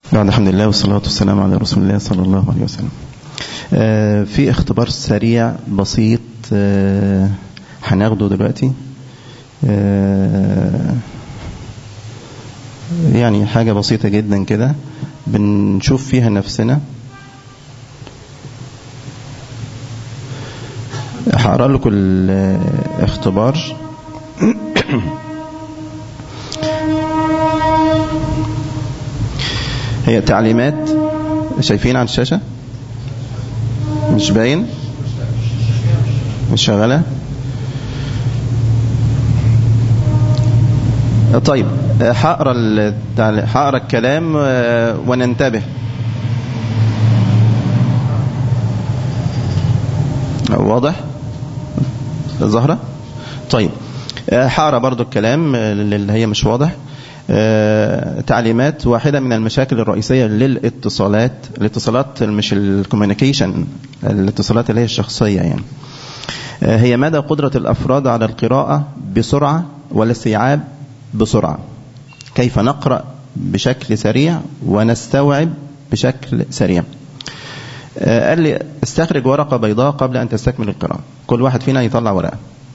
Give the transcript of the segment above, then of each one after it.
بعد الحمد لله والصلاة والسلام على رسول الله صلى الله عليه وسلم آه، في اختبار سريع بسيط آه، هناخده دلوقتي آه، يعني حاجة بسيطة جدا كده بنشوف فيها نفسنا هقرا لكم الاختبار هي تعليمات شايفين على الشاشة مش باين مش شغالة طيب هقرا التعلي- هقرا الكلام آه، وننتبه واضح الزهرة طيب آه، هقرا برضو الكلام آه، اللي هي مش واضح آه، تعليمات واحدة من المشاكل الرئيسية للاتصالات الاتصالات مش الكوميونيكيشن الاتصالات اللي هي الشخصية يعني آه، هي مدى قدرة الأفراد على القراءة بسرعة والاستيعاب بسرعة كيف نقرأ بشكل سريع ونستوعب بشكل سريع آه، قال لي استخرج ورقة بيضاء قبل أن تستكمل القراءة كل واحد فينا يطلع ورقة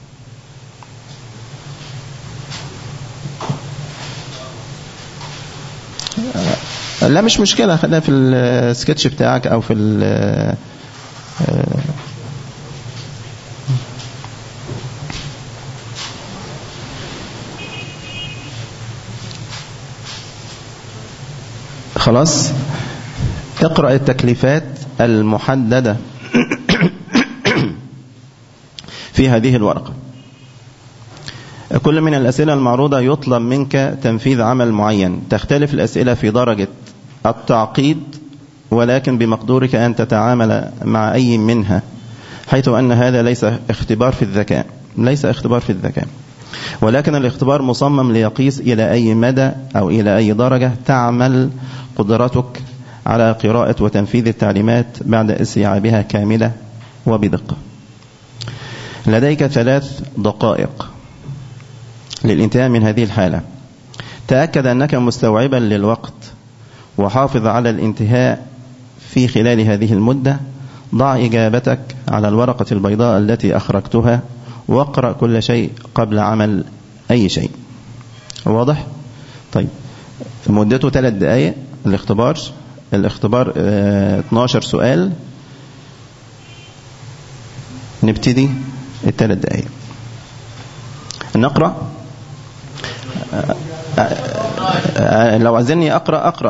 آه، لا مش مشكلة خليها في السكتش بتاعك أو في ال آه، خلاص اقرأ التكليفات المحددة في هذه الورقة كل من الأسئلة المعروضة يطلب منك تنفيذ عمل معين تختلف الأسئلة في درجة التعقيد ولكن بمقدورك أن تتعامل مع أي منها حيث أن هذا ليس اختبار في الذكاء ليس اختبار في الذكاء ولكن الاختبار مصمم ليقيس إلى أي مدى أو إلى أي درجة تعمل قدرتك على قراءة وتنفيذ التعليمات بعد استيعابها كاملة وبدقة لديك ثلاث دقائق للانتهاء من هذه الحالة تأكد أنك مستوعبا للوقت وحافظ على الانتهاء في خلال هذه المدة ضع إجابتك على الورقة البيضاء التي أخرجتها واقرأ كل شيء قبل عمل أي شيء واضح؟ طيب مدته ثلاث دقائق الاختبار الاختبار اه 12 سؤال نبتدي الثلاث دقائق نقرأ لو عايزيني أقرأ أقرأ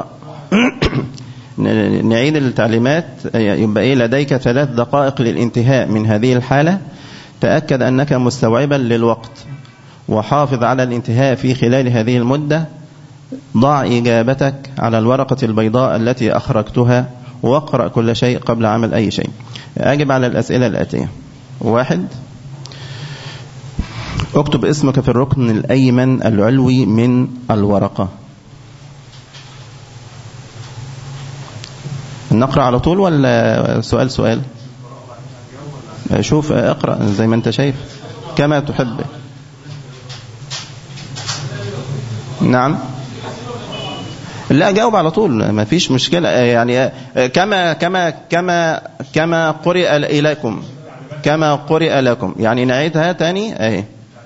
نعيد التعليمات يبقى إيه لديك ثلاث دقائق للانتهاء من هذه الحالة تأكد أنك مستوعبا للوقت وحافظ على الانتهاء في خلال هذه المدة ضع إجابتك على الورقة البيضاء التي أخرجتها واقرأ كل شيء قبل عمل أي شيء أجب على الأسئلة الآتية واحد اكتب اسمك في الركن الأيمن العلوي من الورقة نقرأ على طول ولا سؤال سؤال شوف اقرأ زي ما انت شايف كما تحب نعم لا جاوب على طول ما فيش مشكلة يعني كما كما كما كما قرئ إليكم كما قرئ لكم يعني نعيدها تاني اهي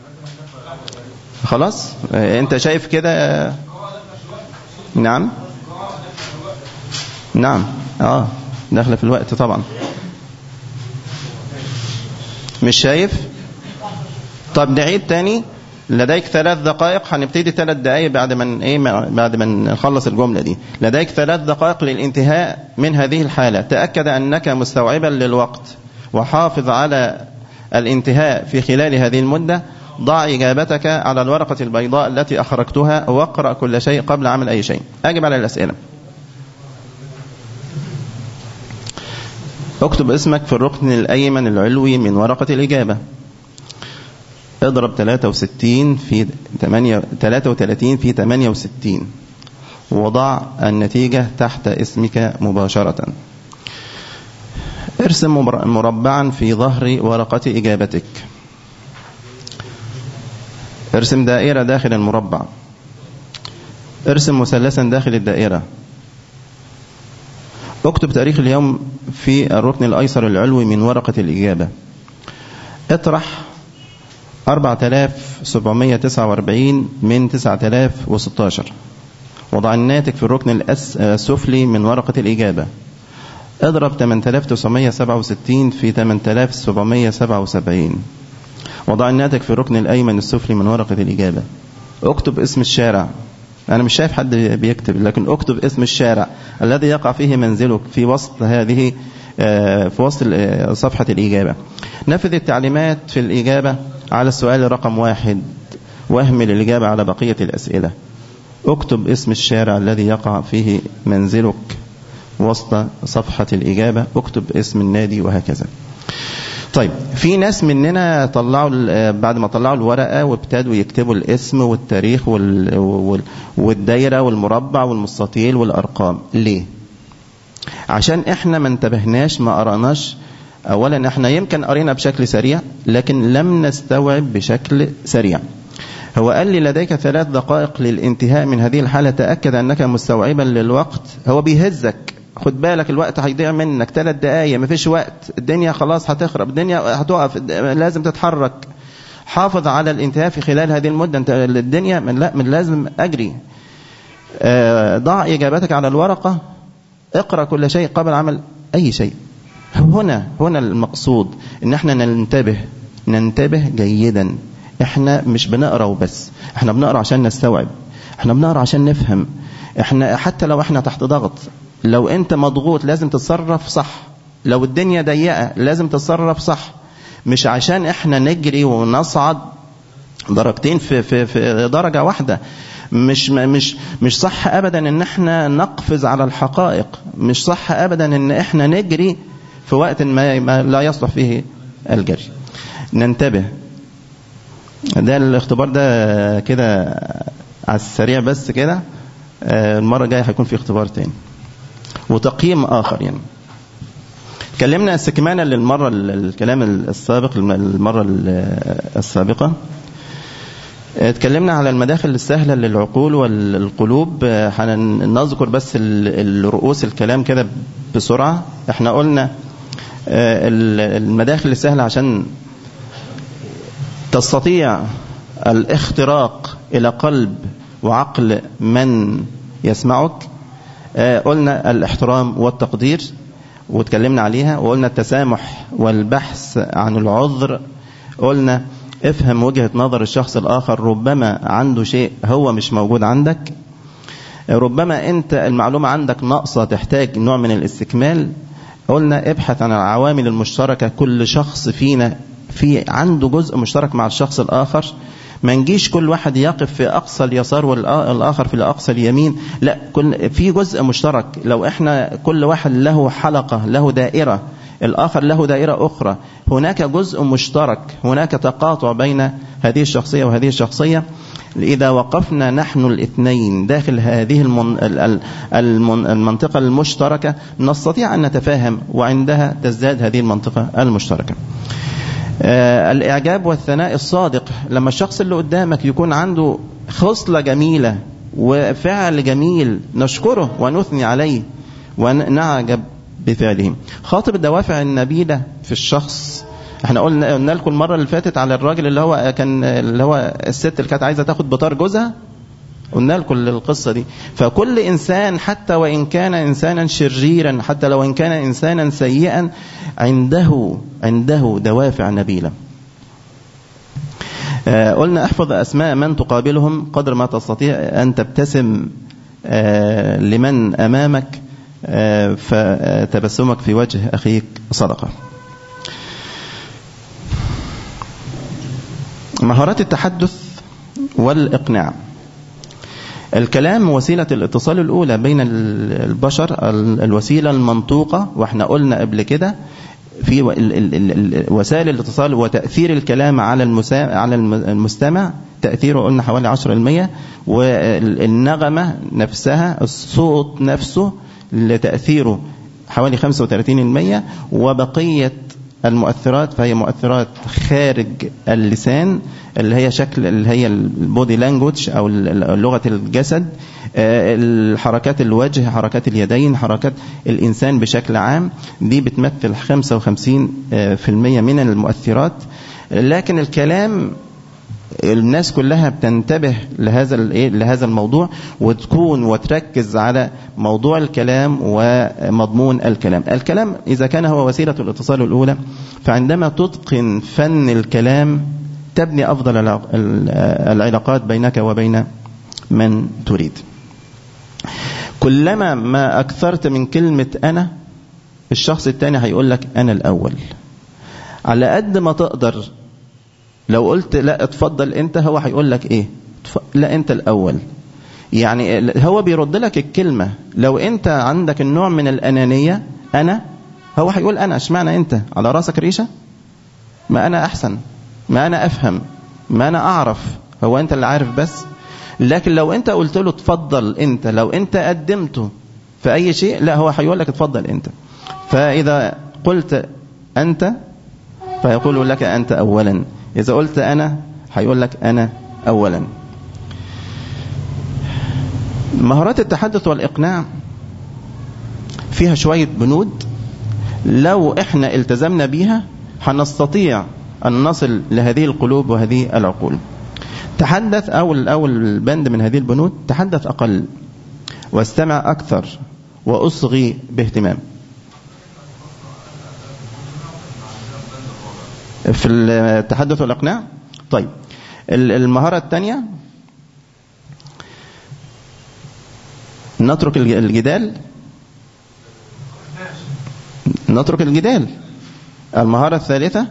خلاص انت شايف كده نعم نعم اه داخله في الوقت طبعا مش شايف طب نعيد تاني لديك ثلاث دقائق هنبتدي ثلاث دقائق بعد ما ايه بعد ما نخلص الجمله دي لديك ثلاث دقائق للانتهاء من هذه الحاله تاكد انك مستوعبا للوقت وحافظ على الانتهاء في خلال هذه المده ضع إجابتك على الورقة البيضاء التي أخرجتها واقرأ كل شيء قبل عمل أي شيء أجب على الأسئلة اكتب اسمك في الركن الأيمن العلوي من ورقة الإجابة اضرب 63 في 8 33 في 68 وضع النتيجة تحت اسمك مباشرة ارسم مربعا في ظهر ورقة إجابتك ارسم دائرة داخل المربع ارسم مثلثا داخل الدائرة اكتب تاريخ اليوم في الركن الأيسر العلوي من ورقة الإجابة اطرح 4749 من 9016 وضع الناتج في الركن السفلي من ورقة الإجابة اضرب 8967 في 8777 وضع الناتج في الركن الأيمن السفلي من ورقة الإجابة اكتب اسم الشارع أنا مش شايف حد بيكتب لكن اكتب اسم الشارع الذي يقع فيه منزلك في وسط هذه في وسط صفحة الإجابة نفذ التعليمات في الإجابة على السؤال رقم واحد واهمل الإجابة على بقية الأسئلة اكتب اسم الشارع الذي يقع فيه منزلك وسط صفحة الإجابة اكتب اسم النادي وهكذا طيب في ناس مننا طلعوا بعد ما طلعوا الورقة وابتدوا يكتبوا الاسم والتاريخ والدايرة والمربع والمستطيل والأرقام ليه عشان احنا ما انتبهناش ما قراناش اولا احنا يمكن قرينا بشكل سريع لكن لم نستوعب بشكل سريع هو قال لي لديك ثلاث دقائق للانتهاء من هذه الحالة تأكد أنك مستوعبا للوقت هو بيهزك خد بالك الوقت هيضيع منك ثلاث دقايق مفيش وقت الدنيا خلاص هتخرب الدنيا هتقف لازم تتحرك حافظ على الانتهاء في خلال هذه المدة انت الدنيا من لا من لازم أجري ضع إجابتك على الورقة اقرأ كل شيء قبل عمل أي شيء هنا هنا المقصود ان احنا ننتبه ننتبه جيدا احنا مش بنقرا وبس احنا بنقرا عشان نستوعب احنا بنقرا عشان نفهم احنا حتى لو احنا تحت ضغط لو انت مضغوط لازم تتصرف صح لو الدنيا ضيقه لازم تتصرف صح مش عشان احنا نجري ونصعد درجتين في في في درجه واحده مش مش مش صح ابدا ان احنا نقفز على الحقائق مش صح ابدا ان احنا نجري في وقت ما, ما لا يصلح فيه الجري ننتبه ده الاختبار ده كده على السريع بس كده المرة الجاية هيكون في اختبار تاني وتقييم آخر يعني اتكلمنا استكمالا للمرة الكلام السابق المرة السابقة اتكلمنا على المداخل السهلة للعقول والقلوب هنذكر بس الرؤوس الكلام كده بسرعة احنا قلنا المداخل السهلة عشان تستطيع الاختراق إلى قلب وعقل من يسمعك قلنا الاحترام والتقدير وتكلمنا عليها وقلنا التسامح والبحث عن العذر قلنا افهم وجهة نظر الشخص الآخر ربما عنده شيء هو مش موجود عندك ربما أنت المعلومة عندك ناقصة تحتاج نوع من الاستكمال قلنا ابحث عن العوامل المشتركة كل شخص فينا في عنده جزء مشترك مع الشخص الآخر ما نجيش كل واحد يقف في أقصى اليسار والآخر في أقصى اليمين لا كل في جزء مشترك لو احنا كل واحد له حلقة له دائرة الآخر له دائرة أخرى هناك جزء مشترك هناك تقاطع بين هذه الشخصية وهذه الشخصية إذا وقفنا نحن الاثنين داخل هذه المنطقة المشتركة نستطيع أن نتفاهم وعندها تزداد هذه المنطقة المشتركة الإعجاب والثناء الصادق لما الشخص اللي قدامك يكون عنده خصلة جميلة وفعل جميل نشكره ونثني عليه ونعجب بفعله خاطب الدوافع النبيلة في الشخص احنا قلنا قلنا لكم المره اللي فاتت على الراجل اللي هو كان اللي هو الست اللي كانت عايزه تاخد بطار جوزها قلنا لكم القصة دي فكل إنسان حتى وإن كان إنسانا شريرا حتى لو إن كان إنسانا سيئا عنده عنده دوافع نبيلة آه قلنا احفظ أسماء من تقابلهم قدر ما تستطيع أن تبتسم آه لمن أمامك آه فتبسمك في وجه أخيك صدقة مهارات التحدث والإقناع الكلام وسيلة الاتصال الأولى بين البشر الوسيلة المنطوقة واحنا قلنا قبل كده في وسائل الاتصال وتأثير الكلام على على المستمع تأثيره قلنا حوالي 10% والنغمة نفسها الصوت نفسه لتأثيره حوالي 35% وبقية المؤثرات فهي مؤثرات خارج اللسان اللي هي شكل اللي هي البودي لانجوج او لغه الجسد الحركات الوجه حركات اليدين حركات الانسان بشكل عام دي بتمثل 55% من المؤثرات لكن الكلام الناس كلها بتنتبه لهذا لهذا الموضوع وتكون وتركز على موضوع الكلام ومضمون الكلام. الكلام اذا كان هو وسيله الاتصال الاولى فعندما تتقن فن الكلام تبني افضل العلاقات بينك وبين من تريد. كلما ما اكثرت من كلمه انا الشخص الثاني هيقول لك انا الاول. على قد ما تقدر لو قلت لا اتفضل انت هو هيقول لك ايه لا انت الاول يعني هو بيرد لك الكلمه لو انت عندك النوع من الانانيه انا هو هيقول انا اشمعنى انت على راسك ريشه ما انا احسن ما انا افهم ما انا اعرف هو انت اللي عارف بس لكن لو انت قلت له اتفضل انت لو انت قدمته في اي شيء لا هو هيقول لك اتفضل انت فاذا قلت انت فيقول لك انت اولا إذا قلت أنا هيقول لك أنا أولا مهارات التحدث والإقناع فيها شوية بنود لو احنا التزمنا بيها هنستطيع أن نصل لهذه القلوب وهذه العقول تحدث أول أول بند من هذه البنود تحدث أقل واستمع أكثر وأصغي باهتمام في التحدث والإقناع طيب المهارة الثانية نترك الجدال نترك الجدال المهارة الثالثة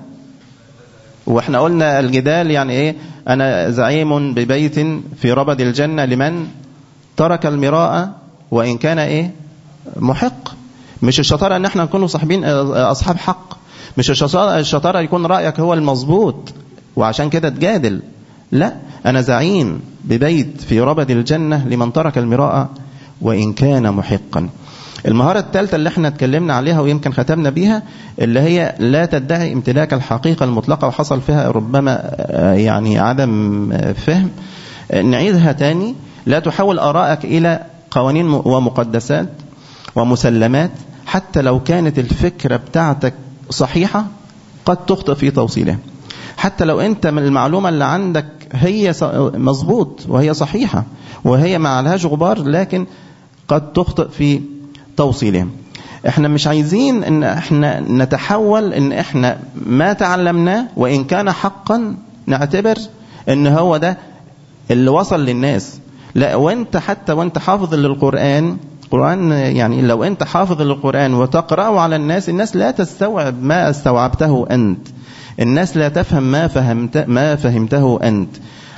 واحنا قلنا الجدال يعني ايه انا زعيم ببيت في ربد الجنة لمن ترك المراء وان كان ايه محق مش الشطارة ان احنا نكون صاحبين اصحاب حق مش الشطارة يكون رأيك هو المظبوط وعشان كده تجادل لا أنا زعيم ببيت في ربد الجنة لمن ترك المراءة وإن كان محقا المهارة الثالثة اللي احنا اتكلمنا عليها ويمكن ختمنا بيها اللي هي لا تدعي امتلاك الحقيقة المطلقة وحصل فيها ربما يعني عدم فهم نعيدها تاني لا تحول آرائك إلى قوانين ومقدسات ومسلمات حتى لو كانت الفكرة بتاعتك صحيحة قد تخطئ في توصيلها حتى لو انت من المعلومة اللي عندك هي مظبوط وهي صحيحة وهي ما عليهاش غبار لكن قد تخطئ في توصيلها احنا مش عايزين ان احنا نتحول ان احنا ما تعلمناه وان كان حقا نعتبر ان هو ده اللي وصل للناس لا وانت حتى وانت حافظ للقرآن القرآن يعني لو أنت حافظ للقرآن وتقرأه على الناس الناس لا تستوعب ما استوعبته أنت الناس لا تفهم ما فهمت ما فهمته أنت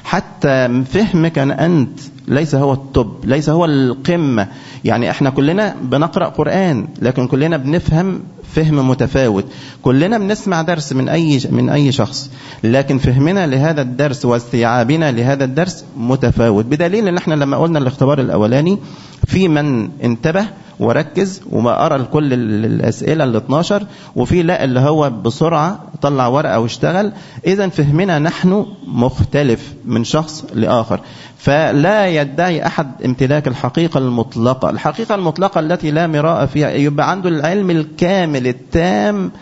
حتى فهمك أنت ليس هو التوب ليس هو القمة يعني احنا كلنا بنقرأ قرآن لكن كلنا بنفهم فهم متفاوت كلنا بنسمع درس من أي من أي شخص لكن فهمنا لهذا الدرس واستيعابنا لهذا الدرس متفاوت بدليل ان احنا لما قلنا الاختبار الأولاني في من انتبه وركز وما قرا كل الاسئله ال 12 وفي لا اللي هو بسرعه طلع ورقه واشتغل اذا فهمنا نحن مختلف من شخص لاخر فلا يدعي احد امتلاك الحقيقه المطلقه الحقيقه المطلقه التي لا مراء فيها يبقى عنده العلم الكامل التام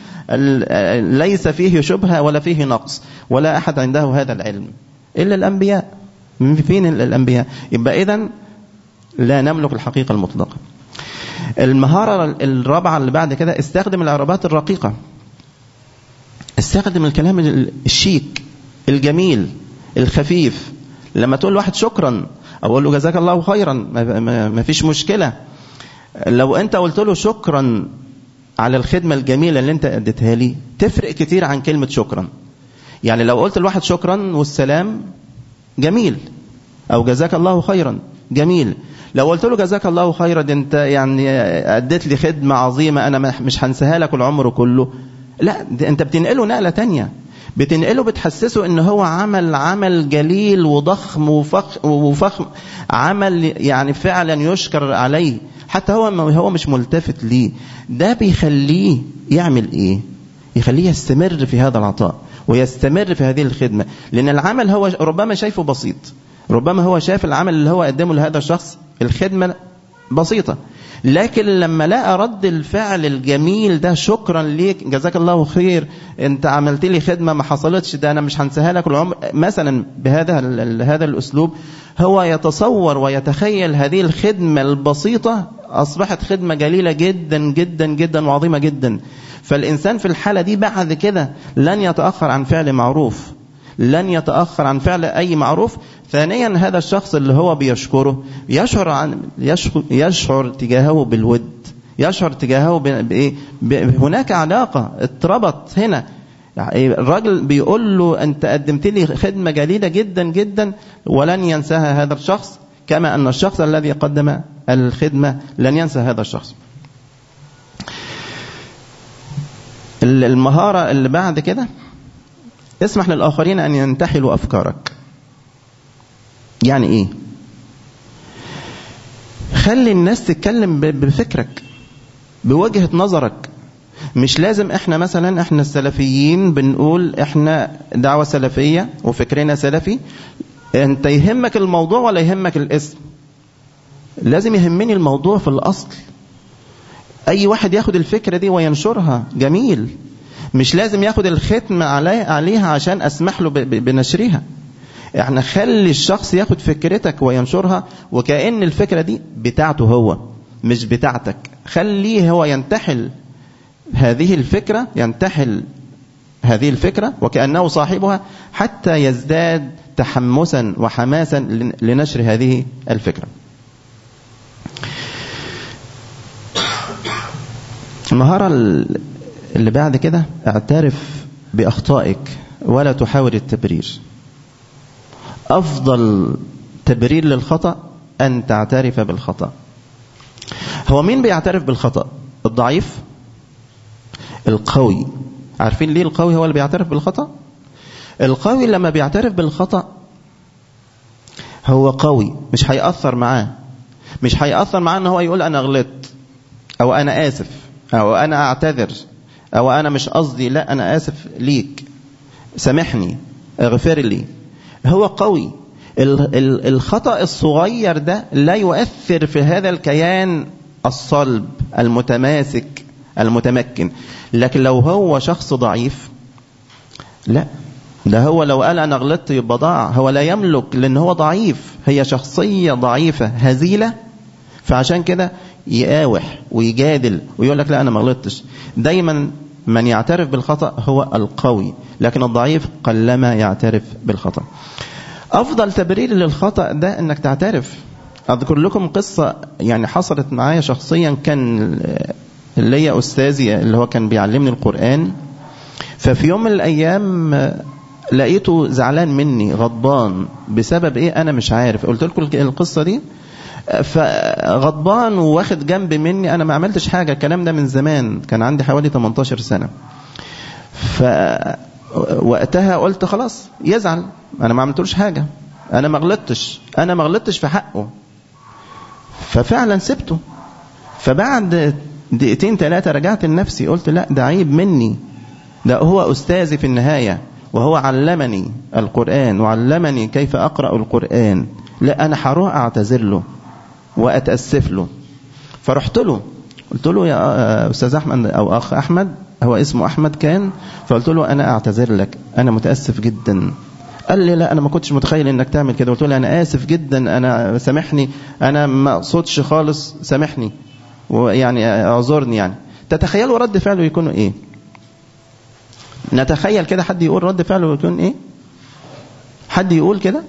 ليس فيه شبهه ولا فيه نقص ولا احد عنده هذا العلم الا الانبياء من فين الانبياء يبقى اذا لا نملك الحقيقة المطلقة المهارة الرابعة اللي بعد كده استخدم العربات الرقيقة استخدم الكلام الشيك الجميل الخفيف لما تقول لواحد شكرا أو أقول له جزاك الله خيرا ما فيش مشكلة لو أنت قلت له شكرا على الخدمة الجميلة اللي أنت أديتها لي تفرق كتير عن كلمة شكرا يعني لو قلت لواحد شكرا والسلام جميل أو جزاك الله خيرا جميل لو قلت له جزاك الله خيرا ده انت يعني اديت لي خدمه عظيمه انا مش هنساها لك العمر كله لا انت بتنقله نقله تانية بتنقله بتحسسه ان هو عمل عمل جليل وضخم وفخ وفخم عمل يعني فعلا يشكر عليه حتى هو هو مش ملتفت ليه ده بيخليه يعمل ايه يخليه يستمر في هذا العطاء ويستمر في هذه الخدمة لأن العمل هو ربما شايفه بسيط ربما هو شايف العمل اللي هو قدمه لهذا الشخص الخدمة بسيطة لكن لما لقى رد الفعل الجميل ده شكرا ليك جزاك الله خير انت عملت لي خدمه ما حصلتش ده انا مش هنساها لك العمر مثلا بهذا هذا الاسلوب هو يتصور ويتخيل هذه الخدمه البسيطه اصبحت خدمه جليله جدا جدا جدا وعظيمه جدا فالانسان في الحاله دي بعد كده لن يتاخر عن فعل معروف لن يتاخر عن فعل اي معروف ثانيا هذا الشخص اللي هو بيشكره يشعر عن يشعر, يشعر تجاهه بالود يشعر تجاهه بايه هناك علاقه اتربط هنا الراجل بيقول له انت قدمت لي خدمه جليله جدا جدا ولن ينساها هذا الشخص كما ان الشخص الذي قدم الخدمه لن ينسى هذا الشخص المهاره اللي بعد كده اسمح للاخرين ان ينتحلوا افكارك يعني ايه خلي الناس تتكلم بفكرك بوجهة نظرك مش لازم احنا مثلا احنا السلفيين بنقول احنا دعوة سلفية وفكرنا سلفي انت يهمك الموضوع ولا يهمك الاسم لازم يهمني الموضوع في الاصل اي واحد ياخد الفكرة دي وينشرها جميل مش لازم ياخد الختم عليها عشان اسمح له بنشرها احنا خلي الشخص ياخد فكرتك وينشرها وكأن الفكرة دي بتاعته هو مش بتاعتك خليه هو ينتحل هذه الفكرة ينتحل هذه الفكرة وكأنه صاحبها حتى يزداد تحمسا وحماسا لنشر هذه الفكرة المهارة اللي بعد كده اعترف بأخطائك ولا تحاول التبرير أفضل تبرير للخطأ أن تعترف بالخطأ هو مين بيعترف بالخطأ الضعيف القوي عارفين ليه القوي هو اللي بيعترف بالخطأ القوي لما بيعترف بالخطأ هو قوي مش هيأثر معاه مش هيأثر معاه ان هو يقول انا غلطت او انا اسف او انا اعتذر او انا مش قصدي لا انا اسف ليك سامحني اغفر لي هو قوي الخطأ الصغير ده لا يؤثر في هذا الكيان الصلب المتماسك المتمكن لكن لو هو شخص ضعيف لا ده هو لو قال انا غلطت يبقى ضاع هو لا يملك لان هو ضعيف هي شخصيه ضعيفه هزيله فعشان كده يقاوح ويجادل ويقول لك لا انا ما غلطتش دايما من يعترف بالخطا هو القوي لكن الضعيف قلما يعترف بالخطا افضل تبرير للخطا ده انك تعترف اذكر لكم قصه يعني حصلت معايا شخصيا كان اللي هي استاذي اللي هو كان بيعلمني القران ففي يوم من الايام لقيته زعلان مني غضبان بسبب ايه انا مش عارف قلت لكم القصه دي فغضبان وواخد جنب مني انا ما عملتش حاجه الكلام ده من زمان كان عندي حوالي 18 سنه فوقتها قلت خلاص يزعل انا ما عملتلوش حاجه انا ما غلطتش انا ما غلطتش في حقه ففعلا سبته فبعد دقيقتين ثلاثة رجعت لنفسي قلت لا ده عيب مني ده هو أستاذي في النهاية وهو علمني القرآن وعلمني كيف أقرأ القرآن لا أنا هروح أعتذر له وأتأسف له فرحت له قلت له يا أستاذ أحمد أو أخ أحمد هو اسمه أحمد كان فقلت له أنا أعتذر لك أنا متأسف جدا قال لي لا أنا ما كنتش متخيل إنك تعمل كده قلت له أنا آسف جدا أنا سامحني أنا ما أقصدش خالص سامحني ويعني اعذرني يعني تتخيلوا رد فعله يكون ايه نتخيل كده حد يقول رد فعله يكون ايه حد يقول كده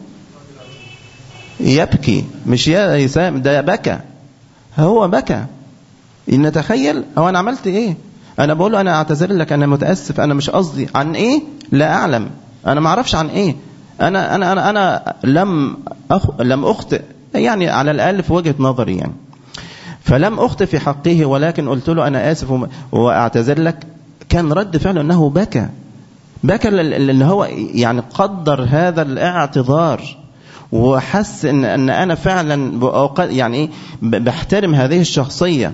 يبكي مش يا سام ده بكى هو بكى نتخيل هو انا عملت ايه انا بقول له انا اعتذر لك انا متاسف انا مش قصدي عن ايه لا اعلم انا ما اعرفش عن ايه انا انا انا انا لم أخ... لم اخطئ يعني على الاقل في وجهه نظري يعني فلم أخطئ في حقه ولكن قلت له أنا آسف وأعتذر لك كان رد فعله أنه بكى بكى لأن هو يعني قدر هذا الاعتذار وحس ان ان انا فعلا يعني ايه بحترم هذه الشخصيه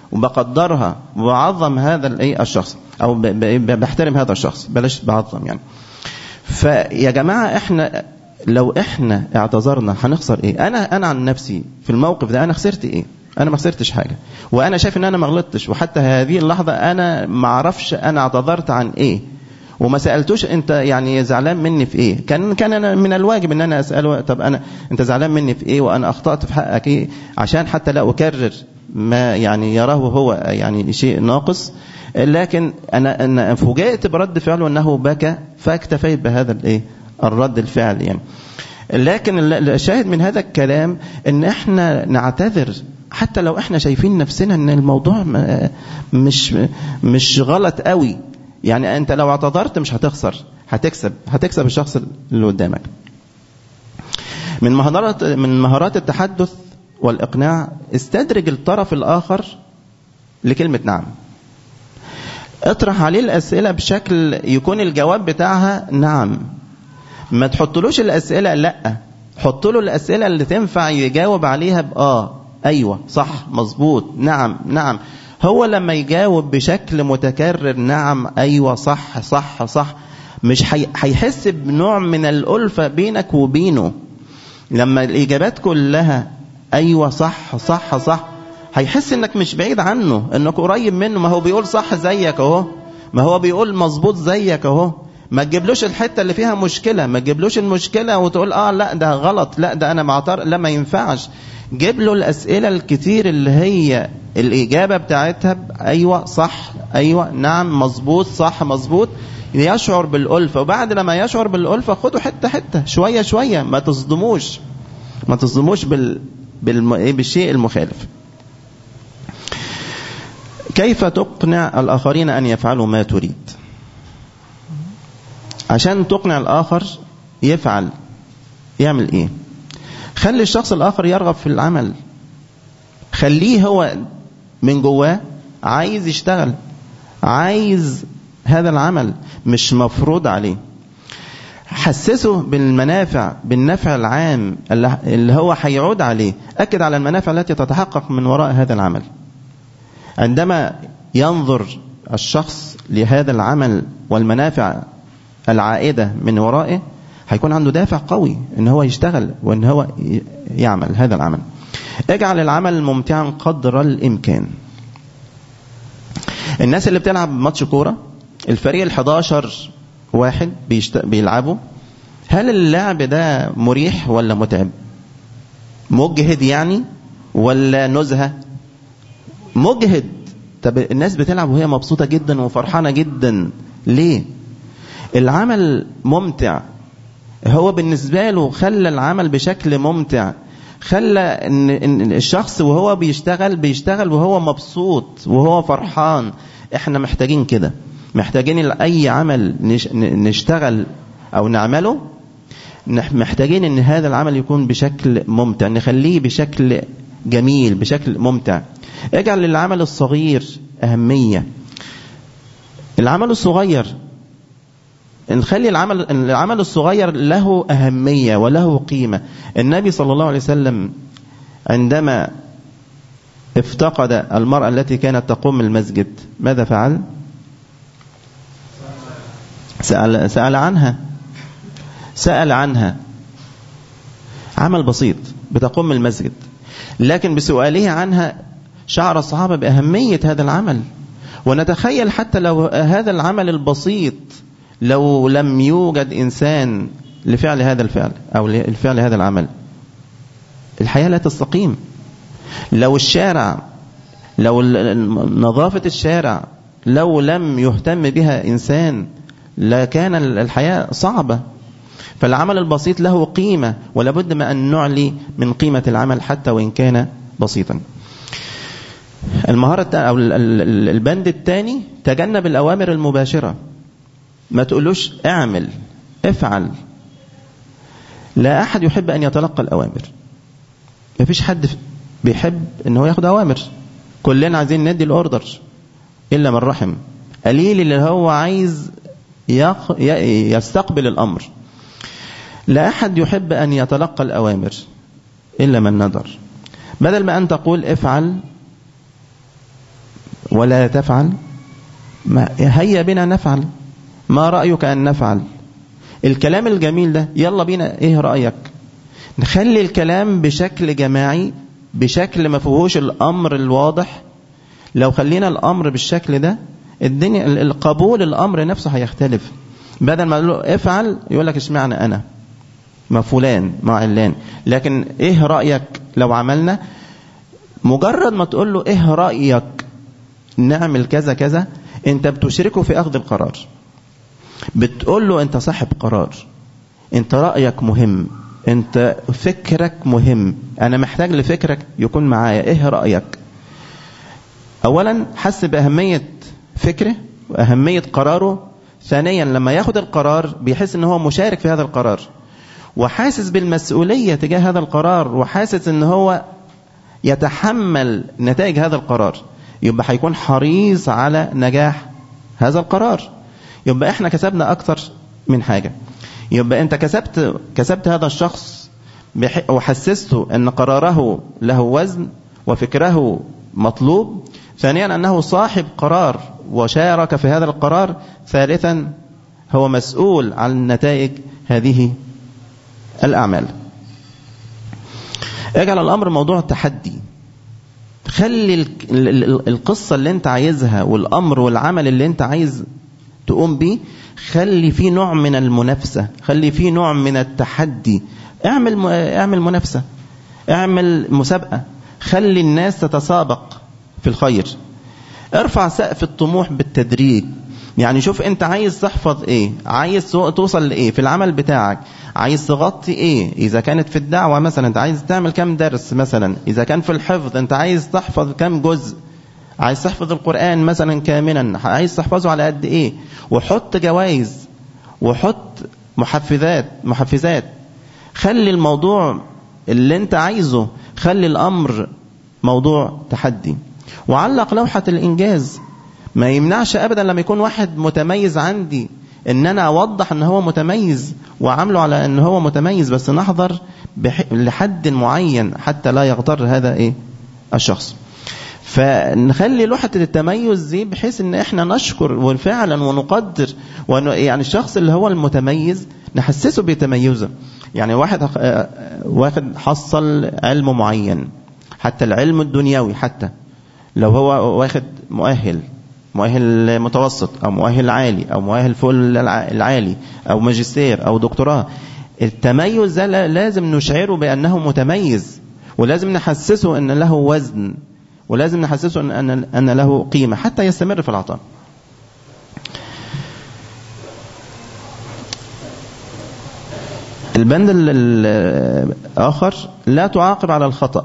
وبقدرها وبعظم هذا الايه الشخص او ب- ب- بحترم هذا الشخص بلاش بعظم يعني فيا جماعه احنا لو احنا اعتذرنا هنخسر ايه انا انا عن نفسي في الموقف ده انا خسرت ايه انا ما خسرتش حاجه وانا شايف ان انا ما غلطتش وحتى هذه اللحظه انا ما اعرفش انا اعتذرت عن ايه وما سالتوش انت يعني زعلان مني في ايه كان كان انا من الواجب ان انا اساله طب انا انت زعلان مني في ايه وانا اخطات في حقك ايه عشان حتى لا اكرر ما يعني يراه هو يعني شيء ناقص لكن انا انا فوجئت برد فعله انه بكى فاكتفيت بهذا الايه الرد الفعل يعني لكن الشاهد من هذا الكلام ان احنا نعتذر حتى لو احنا شايفين نفسنا ان الموضوع م- مش مش غلط قوي يعني انت لو اعتذرت مش هتخسر هتكسب هتكسب الشخص اللي قدامك من مهارات من مهارات التحدث والاقناع استدرج الطرف الاخر لكلمه نعم اطرح عليه الاسئله بشكل يكون الجواب بتاعها نعم ما تحطلوش الاسئله لا حط له الاسئله اللي تنفع يجاوب عليها باه ايوه صح مظبوط نعم نعم هو لما يجاوب بشكل متكرر نعم ايوه صح صح صح مش هي- هيحس بنوع من الالفه بينك وبينه لما الاجابات كلها ايوه صح صح صح هيحس انك مش بعيد عنه انك قريب منه ما هو بيقول صح زيك اهو ما هو بيقول مظبوط زيك اهو ما تجيبلوش الحته اللي فيها مشكله ما تجيبلوش المشكله وتقول اه لا ده غلط لا ده انا معترض لا ما ينفعش جيب له الاسئله الكتير اللي هي الاجابه بتاعتها ب- ايوه صح ايوه نعم مظبوط صح مظبوط يشعر بالالفه وبعد لما يشعر بالالفه خده حته حته شويه شويه ما تصدموش ما تصدموش بال بالم... إيه بالشيء المخالف كيف تقنع الآخرين أن يفعلوا ما تريد عشان تقنع الآخر يفعل يعمل إيه خلي الشخص الآخر يرغب في العمل خليه هو من جواه عايز يشتغل عايز هذا العمل مش مفروض عليه حسسه بالمنافع بالنفع العام اللي اللي هو هيعود عليه أكد على المنافع التي تتحقق من وراء هذا العمل عندما ينظر الشخص لهذا العمل والمنافع العائدة من ورائه هيكون عنده دافع قوي ان هو يشتغل وان هو ي- يعمل هذا العمل اجعل العمل ممتعا قدر الامكان الناس اللي بتلعب ماتش كورة الفريق ال 11 واحد بيشت... بيلعبوا هل اللعب ده مريح ولا متعب مجهد يعني ولا نزهة مجهد طب الناس بتلعب وهي مبسوطة جدا وفرحانة جدا ليه العمل ممتع هو بالنسبة له خلى العمل بشكل ممتع خلى ان إن الشخص وهو بيشتغل بيشتغل وهو مبسوط وهو فرحان احنا محتاجين كده محتاجين اي عمل نش- ن- نشتغل او نعمله نح- محتاجين ان هذا العمل يكون بشكل ممتع نخليه بشكل جميل بشكل ممتع اجعل للعمل الصغير اهميه العمل الصغير نخلي العمل العمل الصغير له أهمية وله قيمة النبي صلى الله عليه وسلم عندما افتقد المرأة التي كانت تقوم المسجد ماذا فعل سأل, سأل عنها سأل عنها عمل بسيط بتقوم المسجد لكن بسؤاله عنها شعر الصحابة بأهمية هذا العمل ونتخيل حتى لو هذا العمل البسيط لو لم يوجد إنسان لفعل هذا الفعل أو لفعل هذا العمل الحياة لا تستقيم لو الشارع لو نظافة الشارع لو لم يهتم بها إنسان لكان الحياة صعبة فالعمل البسيط له قيمة ولابد ما أن نعلي من قيمة العمل حتى وإن كان بسيطا المهارة أو البند الثاني تجنب الأوامر المباشرة ما تقولوش اعمل افعل لا أحد يحب أن يتلقى الأوامر ما فيش حد بيحب ان هو ياخد أوامر كلنا عايزين ندي الأوردر إلا من رحم قليل اللي هو عايز يق... يستقبل الأمر لا أحد يحب أن يتلقى الأوامر إلا من ندر بدل ما أن تقول افعل ولا تفعل ما هيا بنا نفعل ما رأيك أن نفعل الكلام الجميل ده يلا بينا ايه رأيك نخلي الكلام بشكل جماعي بشكل ما فيهوش الأمر الواضح لو خلينا الأمر بالشكل ده الدنيا القبول الأمر نفسه هيختلف بدل ما له افعل يقول لك اشمعنى أنا ما فلان ما علان لكن ايه رأيك لو عملنا مجرد ما تقول له ايه رأيك نعمل كذا كذا انت بتشركه في اخذ القرار بتقول له انت صاحب قرار انت رأيك مهم انت فكرك مهم انا محتاج لفكرك يكون معايا ايه رأيك اولا حس باهمية فكره واهمية قراره ثانيا لما ياخد القرار بيحس ان هو مشارك في هذا القرار وحاسس بالمسؤولية تجاه هذا القرار وحاسس ان هو يتحمل نتائج هذا القرار يبقى هيكون حريص على نجاح هذا القرار يبقى احنا كسبنا اكتر من حاجة يبقى انت كسبت كسبت هذا الشخص وحسسته ان قراره له وزن وفكره مطلوب ثانيا انه صاحب قرار وشارك في هذا القرار ثالثا هو مسؤول عن نتائج هذه الأعمال اجعل الأمر موضوع تحدي خلي القصة اللي انت عايزها والأمر والعمل اللي انت عايز تقوم بيه خلي فيه نوع من المنافسة خلي فيه نوع من التحدي اعمل اعمل منافسة اعمل مسابقة خلي الناس تتسابق في الخير ارفع سقف الطموح بالتدريج يعني شوف انت عايز تحفظ ايه عايز توصل لايه في العمل بتاعك عايز تغطي ايه اذا كانت في الدعوة مثلا انت عايز تعمل كم درس مثلا اذا كان في الحفظ انت عايز تحفظ كم جزء عايز تحفظ القرآن مثلا كاملا عايز تحفظه على قد ايه وحط جوائز وحط محفزات محفزات خلي الموضوع اللي انت عايزه خلي الامر موضوع تحدي وعلق لوحة الانجاز ما يمنعش ابدا لما يكون واحد متميز عندي ان انا اوضح ان هو متميز وعامله على ان هو متميز بس نحضر بح... لحد معين حتى لا يغتر هذا ايه الشخص فنخلي لوحة التميز دي بحيث ان احنا نشكر فعلا ونقدر وأن يعني الشخص اللي هو المتميز نحسسه بتميزه يعني واحد واحد حصل علم معين حتى العلم الدنيوي حتى لو هو واخد مؤهل مؤهل متوسط او مؤهل عالي او مؤهل فوق العالي او ماجستير او دكتوراه التميز ده لازم نشعره بانه متميز ولازم نحسسه ان له وزن ولازم نحسسه ان ان له قيمه حتى يستمر في العطاء البند الآخر لا تعاقب على الخطأ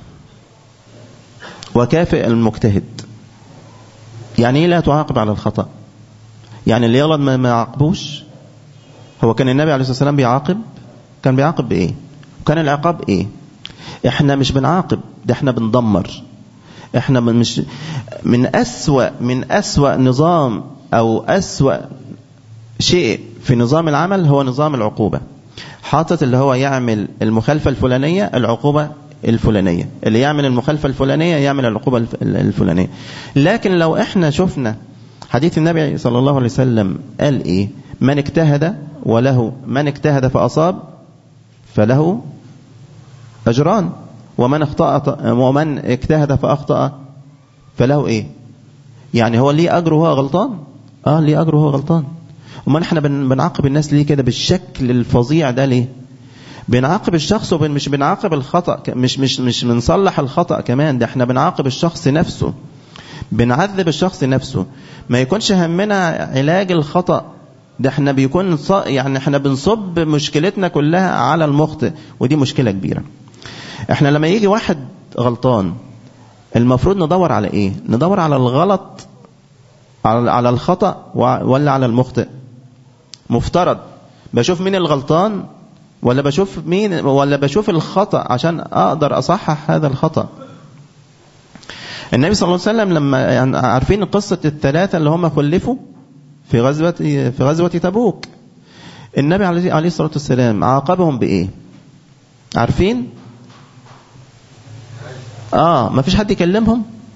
وكافئ المجتهد يعني ايه لا تعاقب على الخطأ يعني اللي يغلط ما يعاقبوش هو كان النبي عليه الصلاة والسلام بيعاقب كان بيعاقب بإيه وكان العقاب إيه إحنا مش بنعاقب ده إحنا بندمر إحنا من مش من أسوأ من أسوأ نظام أو أسوأ شيء في نظام العمل هو نظام العقوبة حاطط اللي هو يعمل المخالفة الفلانية العقوبة الفلانية اللي يعمل المخالفة الفلانية يعمل العقوبة الفلانية لكن لو احنا شفنا حديث النبي صلى الله عليه وسلم قال ايه من اجتهد وله من اجتهد فأصاب فله أجران ومن اخطأ ومن اجتهد فأخطأ فله ايه يعني هو ليه أجر وهو غلطان اه ليه أجر وهو غلطان وما احنا بنعاقب الناس ليه كده بالشكل الفظيع ده ليه بنعاقب الشخص ومش بنعاقب الخطأ مش مش مش بنصلح الخطأ كمان ده احنا بنعاقب الشخص نفسه بنعذب الشخص نفسه ما يكونش همنا علاج الخطأ ده احنا بيكون يعني احنا بنصب مشكلتنا كلها على المخطئ ودي مشكلة كبيرة احنا لما يجي واحد غلطان المفروض ندور على ايه ندور على الغلط على الخطأ ولا على المخطئ مفترض بشوف مين الغلطان ولا بشوف مين ولا بشوف الخطأ عشان أقدر أصحح هذا الخطأ النبي صلى الله عليه وسلم لما يعني عارفين قصة الثلاثة اللي هم خلفوا في غزوة في غزوة تبوك النبي عليه الصلاة والسلام عاقبهم بإيه؟ عارفين؟ آه ما فيش حد يكلمهم؟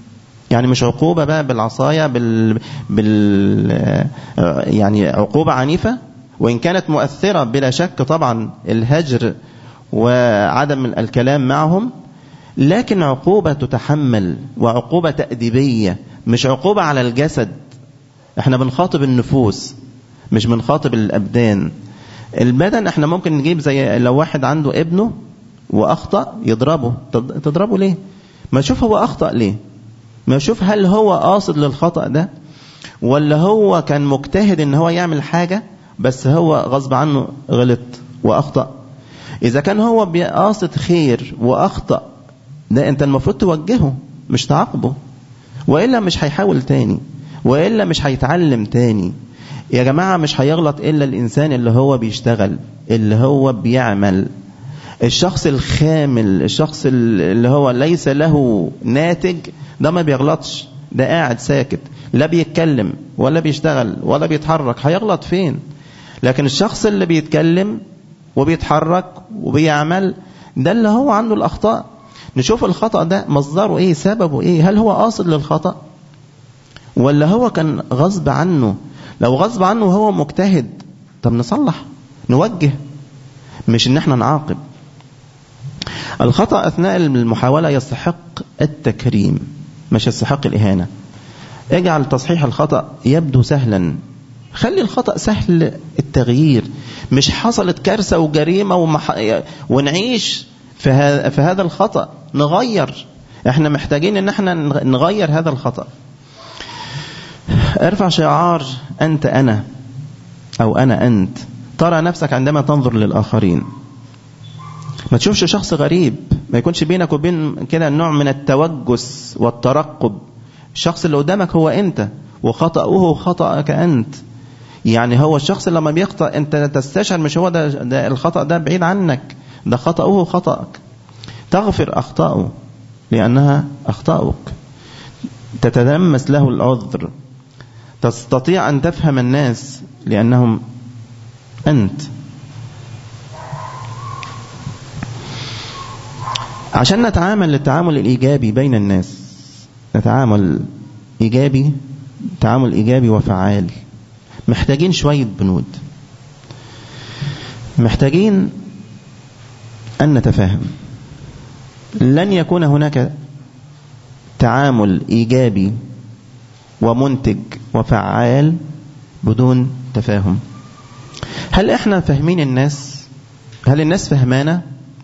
يعني مش عقوبة بقى بالعصاية بال, بال يعني عقوبة عنيفة وإن كانت مؤثرة بلا شك طبعا الهجر وعدم الكلام معهم لكن عقوبة تتحمل وعقوبة تأديبية مش عقوبة على الجسد احنا بنخاطب النفوس مش بنخاطب الأبدان البدن احنا ممكن نجيب زي لو واحد عنده ابنه وأخطأ يضربه تضربه ليه ما شوف هو أخطأ ليه ما شوف هل هو قاصد للخطأ ده ولا هو كان مجتهد ان هو يعمل حاجة بس هو غصب عنه غلط وأخطأ إذا كان هو قاصد خير وأخطأ ده أنت المفروض توجهه مش تعاقبه وإلا مش هيحاول تاني وإلا مش هيتعلم تاني يا جماعة مش هيغلط إلا الإنسان اللي هو بيشتغل اللي هو بيعمل الشخص الخامل الشخص اللي هو ليس له ناتج ده ما بيغلطش ده قاعد ساكت لا بيتكلم ولا بيشتغل ولا بيتحرك هيغلط فين لكن الشخص اللي بيتكلم وبيتحرك وبيعمل ده اللي هو عنده الأخطاء نشوف الخطأ ده مصدره ايه سببه ايه هل هو قاصد للخطأ ولا هو كان غصب عنه لو غصب عنه وهو مجتهد طب نصلح نوجه مش ان احنا نعاقب الخطأ أثناء المحاولة يستحق التكريم مش يستحق الإهانة اجعل تصحيح الخطأ يبدو سهلا خلي الخطأ سهل التغيير مش حصلت كارثة وجريمة ومح... ونعيش في, ه... في هذا الخطأ نغير احنا محتاجين ان احنا نغير هذا الخطأ ارفع شعار أنت أنا أو أنا أنت ترى نفسك عندما تنظر للآخرين ما تشوفش شخص غريب ما يكونش بينك وبين كده نوع من التوجس والترقب الشخص اللي قدامك هو أنت وخطأه خطأك أنت يعني هو الشخص لما بيخطأ أنت تستشعر مش هو ده, ده الخطأ ده بعيد عنك ده خطأه خطأك تغفر أخطأه لأنها أخطأك تتلمس له العذر تستطيع أن تفهم الناس لأنهم أنت عشان نتعامل التعامل الإيجابي بين الناس نتعامل إيجابي تعامل إيجابي وفعال محتاجين شوية بنود محتاجين أن نتفاهم لن يكون هناك تعامل إيجابي ومنتج وفعال بدون تفاهم هل احنا فاهمين الناس هل الناس فهمانا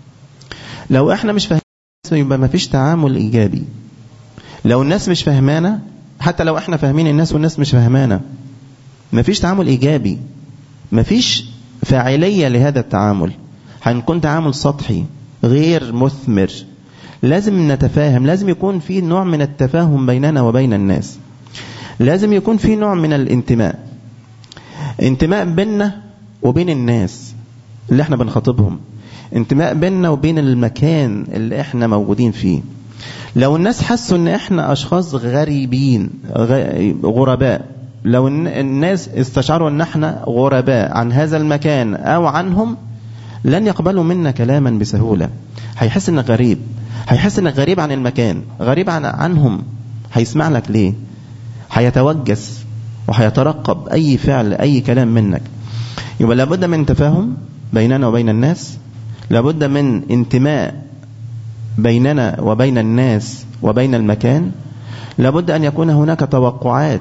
لو احنا مش فاهمين يبقى ما فيش تعامل ايجابي لو الناس مش فاهمانا حتى لو احنا فاهمين الناس والناس مش فاهمانا ما فيش تعامل ايجابي ما فيش فاعلية لهذا التعامل هنكون تعامل سطحي غير مثمر لازم نتفاهم لازم يكون في نوع من التفاهم بيننا وبين الناس لازم يكون في نوع من الانتماء انتماء بيننا وبين الناس اللي احنا بنخاطبهم انتماء بيننا وبين المكان اللي احنا موجودين فيه لو الناس حسوا ان احنا اشخاص غريبين غرباء لو الناس استشعروا ان احنا غرباء عن هذا المكان او عنهم لن يقبلوا منا كلاما بسهولة هيحس انك غريب هيحس انك غريب عن المكان غريب عن عنهم هيسمع لك ليه هيتوجس وهيترقب أي فعل أي كلام منك يبقى لابد من تفاهم بيننا وبين الناس لابد من انتماء بيننا وبين الناس وبين المكان لابد أن يكون هناك توقعات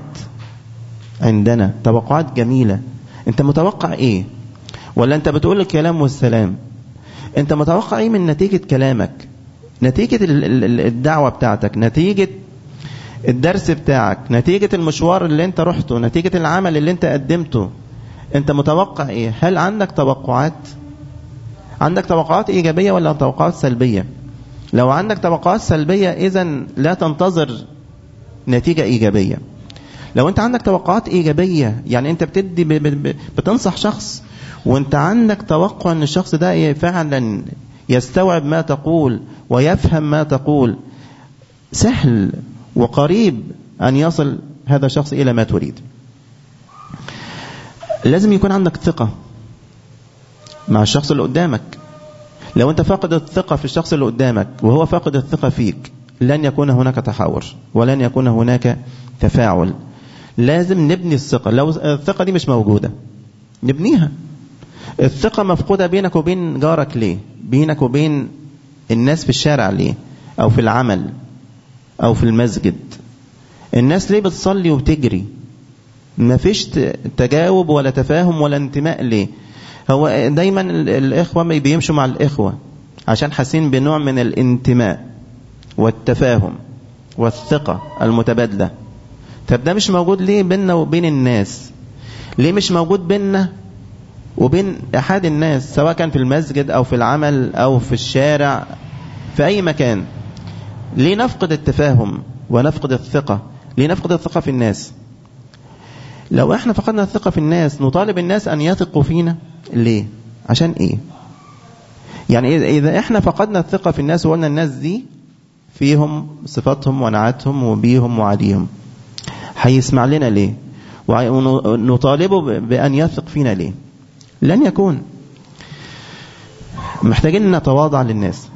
عندنا توقعات جميلة انت متوقع ايه ولا انت بتقول الكلام والسلام انت متوقع ايه من نتيجة كلامك نتيجة الدعوة بتاعتك نتيجة الدرس بتاعك نتيجة المشوار اللي انت رحته نتيجة العمل اللي انت قدمته انت متوقع ايه هل عندك توقعات عندك توقعات ايجابية ولا توقعات سلبية لو عندك توقعات سلبية اذا لا تنتظر نتيجة ايجابية لو انت عندك توقعات ايجابية يعني انت بتدي بتنصح شخص وانت عندك توقع ان الشخص ده فعلا يستوعب ما تقول ويفهم ما تقول سهل وقريب أن يصل هذا الشخص إلى ما تريد لازم يكون عندك ثقة مع الشخص اللي قدامك لو أنت فاقد الثقة في الشخص اللي قدامك وهو فاقد الثقة فيك لن يكون هناك تحاور ولن يكون هناك تفاعل لازم نبني الثقة لو الثقة دي مش موجودة نبنيها الثقة مفقودة بينك وبين جارك ليه بينك وبين الناس في الشارع ليه أو في العمل أو في المسجد الناس ليه بتصلي وبتجري ما فيش تجاوب ولا تفاهم ولا انتماء ليه هو دايما الإخوة ما بيمشوا مع الإخوة عشان حاسين بنوع من الانتماء والتفاهم والثقة المتبادلة طب ده مش موجود ليه بيننا وبين الناس ليه مش موجود بيننا وبين أحد الناس سواء كان في المسجد أو في العمل أو في الشارع في أي مكان ليه نفقد التفاهم ونفقد الثقة ليه نفقد الثقة في الناس لو احنا فقدنا الثقة في الناس نطالب الناس أن يثقوا فينا ليه عشان ايه يعني إذا احنا فقدنا الثقة في الناس وقلنا الناس دي فيهم صفاتهم ونعاتهم وبيهم وعليهم هيسمع لنا ليه ونطالبه بأن يثق فينا ليه لن يكون محتاجين نتواضع للناس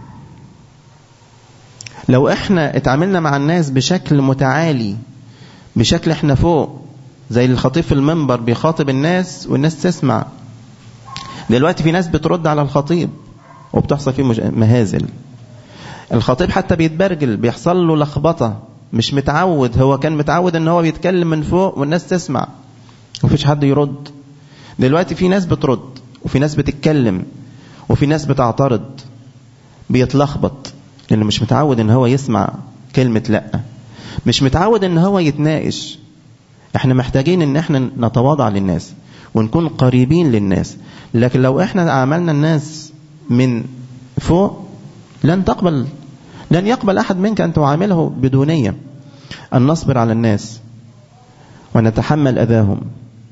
لو احنا اتعاملنا مع الناس بشكل متعالي بشكل احنا فوق زي الخطيب في المنبر بيخاطب الناس والناس تسمع دلوقتي في ناس بترد على الخطيب وبتحصل فيه مهازل الخطيب حتى بيتبرجل بيحصل له لخبطة مش متعود هو كان متعود ان هو بيتكلم من فوق والناس تسمع ومفيش حد يرد دلوقتي في ناس بترد وفي ناس بتتكلم وفي ناس بتعترض بيتلخبط لانه مش متعود ان هو يسمع كلمة لا مش متعود ان هو يتناقش احنا محتاجين ان احنا نتواضع للناس ونكون قريبين للناس لكن لو احنا عملنا الناس من فوق لن تقبل لن يقبل أحد منك أن تعامله بدونية أن نصبر على الناس ونتحمل أذاهم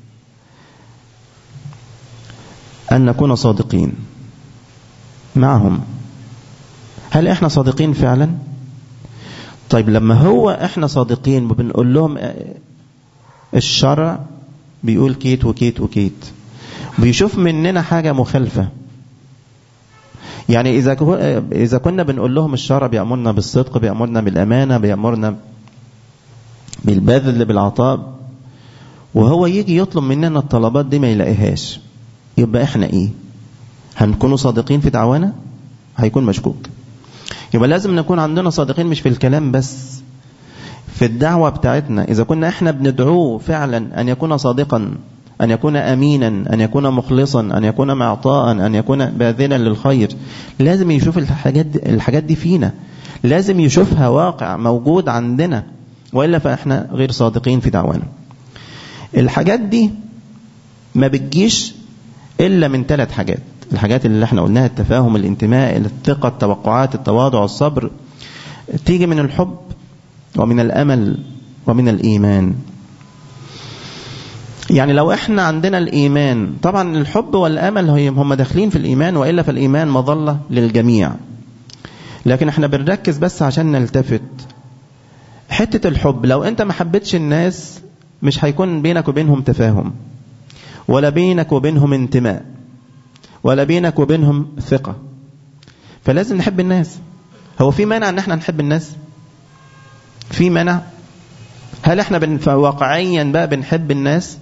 أن نكون صادقين معهم هل إحنا صادقين فعلا طيب لما هو إحنا صادقين وبنقول لهم الشرع بيقول كيت وكيت وكيت بيشوف مننا حاجة مخالفة يعني إذا إذا كنا بنقول لهم الشرع بيأمرنا بالصدق بيأمرنا بالأمانة بيأمرنا بالبذل بالعطاء وهو يجي يطلب مننا الطلبات دي ما يلاقيهاش يبقى احنا ايه هنكونوا صادقين في دعوانا هيكون مشكوك يبقى لازم نكون عندنا صادقين مش في الكلام بس في الدعوة بتاعتنا إذا كنا احنا بندعوه فعلا أن يكون صادقا أن يكون أمينا أن يكون مخلصا أن يكون معطاء أن يكون باذلا للخير لازم يشوف الحاجات دي, الحاجات دي فينا لازم يشوفها واقع موجود عندنا وإلا فإحنا غير صادقين في دعوانا الحاجات دي ما بتجيش إلا من ثلاث حاجات الحاجات اللي احنا قلناها التفاهم الانتماء الثقة التوقعات التواضع الصبر تيجي من الحب ومن الأمل ومن الإيمان يعني لو احنا عندنا الإيمان طبعا الحب والأمل هم داخلين في الإيمان وإلا فالإيمان مظلة للجميع لكن احنا بنركز بس عشان نلتفت حتة الحب لو انت ما حبيتش الناس مش هيكون بينك وبينهم تفاهم ولا بينك وبينهم انتماء ولا بينك وبينهم ثقة فلازم نحب الناس هو في مانع ان احنا نحب الناس في مانع هل احنا بن... واقعيا بقى بنحب الناس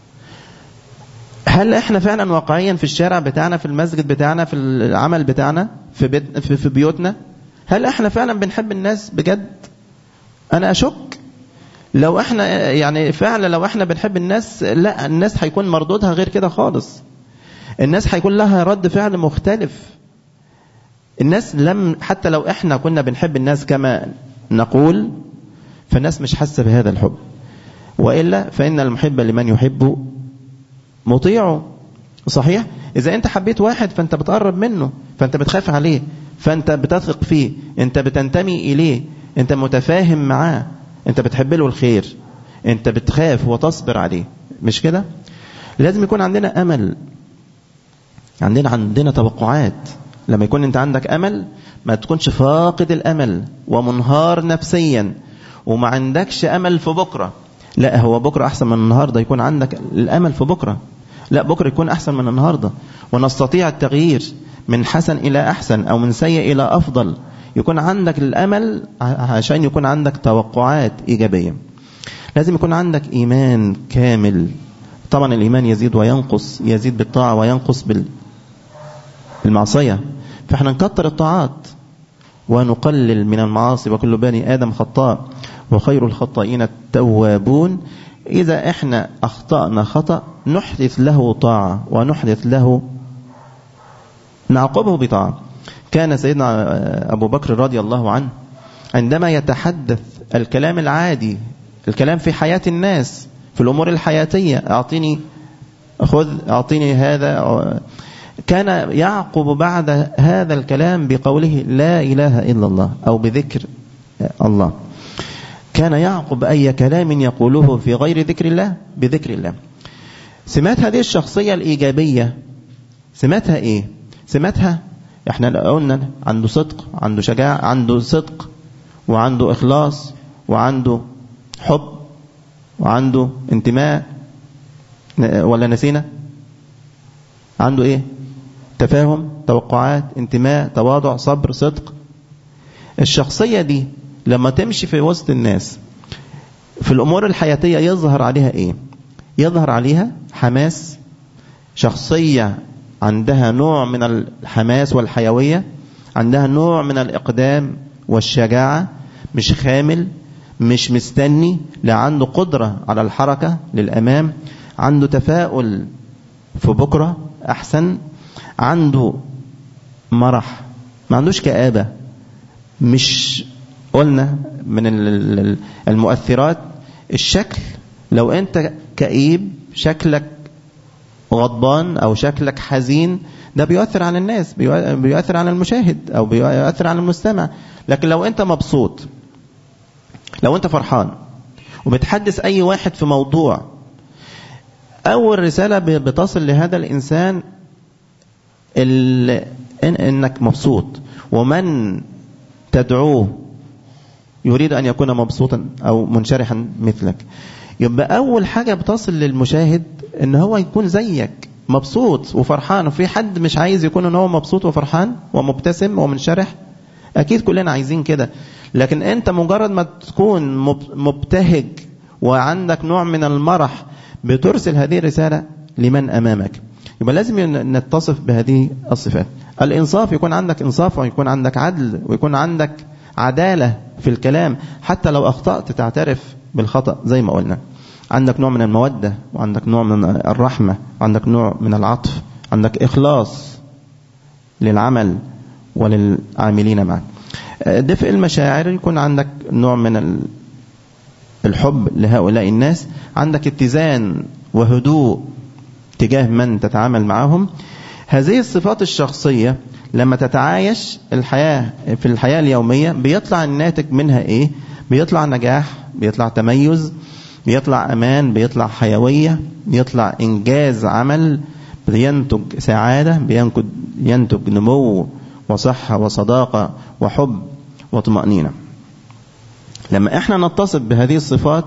هل احنا فعلا واقعيا في الشارع بتاعنا في المسجد بتاعنا في العمل بتاعنا في, بيت في, في بيوتنا هل احنا فعلا بنحب الناس بجد انا اشك لو احنا يعني فعلا لو احنا بنحب الناس لا الناس هيكون مردودها غير كده خالص الناس هيكون لها رد فعل مختلف الناس لم حتى لو احنا كنا بنحب الناس كما نقول فالناس مش حاسه بهذا الحب والا فان المحب لمن يحب مطيعه صحيح اذا انت حبيت واحد فانت بتقرب منه فانت بتخاف عليه فانت بتثق فيه انت بتنتمي اليه انت متفاهم معاه انت بتحب له الخير انت بتخاف وتصبر عليه مش كده لازم يكون عندنا امل عندنا عندنا توقعات لما يكون انت عندك امل ما تكونش فاقد الامل ومنهار نفسيا وما عندكش امل في بكره لا هو بكره احسن من النهارده يكون عندك الامل في بكره لا بكره يكون احسن من النهارده ونستطيع التغيير من حسن الى احسن او من سيء الى افضل يكون عندك الأمل عشان يكون عندك توقعات إيجابية لازم يكون عندك إيمان كامل طبعا الإيمان يزيد وينقص يزيد بالطاعة وينقص بالمعصية فاحنا نكتر الطاعات ونقلل من المعاصي وكل بني آدم خطاء وخير الخطائين التوابون إذا إحنا أخطأنا خطأ نحدث له طاعة ونحدث له نعقبه بطاعة كان سيدنا أبو بكر رضي الله عنه عندما يتحدث الكلام العادي الكلام في حياة الناس في الأمور الحياتية أعطيني خذ أعطيني هذا كان يعقب بعد هذا الكلام بقوله لا إله إلا الله أو بذكر الله كان يعقب أي كلام يقوله في غير ذكر الله بذكر الله سمات هذه الشخصية الإيجابية سماتها إيه سماتها احنا قلنا عنده صدق عنده شجاعة عنده صدق وعنده إخلاص وعنده حب وعنده انتماء ولا نسينا عنده ايه تفاهم توقعات انتماء تواضع صبر صدق الشخصية دي لما تمشي في وسط الناس في الأمور الحياتية يظهر عليها إيه يظهر عليها حماس شخصية عندها نوع من الحماس والحيوية عندها نوع من الإقدام والشجاعة مش خامل مش مستني لا عنده قدرة على الحركة للأمام عنده تفاؤل في بكرة أحسن عنده مرح ما عندوش كآبة مش قلنا من المؤثرات الشكل لو انت كئيب شكلك غضبان او شكلك حزين ده بيؤثر على الناس بيؤثر على المشاهد او بيؤثر على المستمع لكن لو انت مبسوط لو انت فرحان وبتحدث اي واحد في موضوع اول رسالة بتصل لهذا الانسان انك مبسوط ومن تدعوه يريد أن يكون مبسوطا أو منشرحا مثلك يبقى أول حاجة بتصل للمشاهد إن هو يكون زيك مبسوط وفرحان وفي حد مش عايز يكون إن هو مبسوط وفرحان ومبتسم ومنشرح أكيد كلنا عايزين كده لكن أنت مجرد ما تكون مبتهج وعندك نوع من المرح بترسل هذه الرسالة لمن أمامك يبقى لازم نتصف بهذه الصفات الإنصاف يكون عندك إنصاف ويكون عندك عدل ويكون عندك عدالة في الكلام حتى لو أخطأت تعترف بالخطأ زي ما قلنا عندك نوع من المودة وعندك نوع من الرحمة وعندك نوع من العطف عندك إخلاص للعمل وللعاملين معك دفء المشاعر يكون عندك نوع من الحب لهؤلاء الناس عندك اتزان وهدوء تجاه من تتعامل معهم هذه الصفات الشخصية لما تتعايش الحياة في الحياة اليومية بيطلع الناتج منها ايه بيطلع نجاح بيطلع تميز بيطلع امان بيطلع حيوية بيطلع انجاز عمل بينتج سعادة بينتج ينتج نمو وصحة وصداقة وحب وطمأنينة لما احنا نتصف بهذه الصفات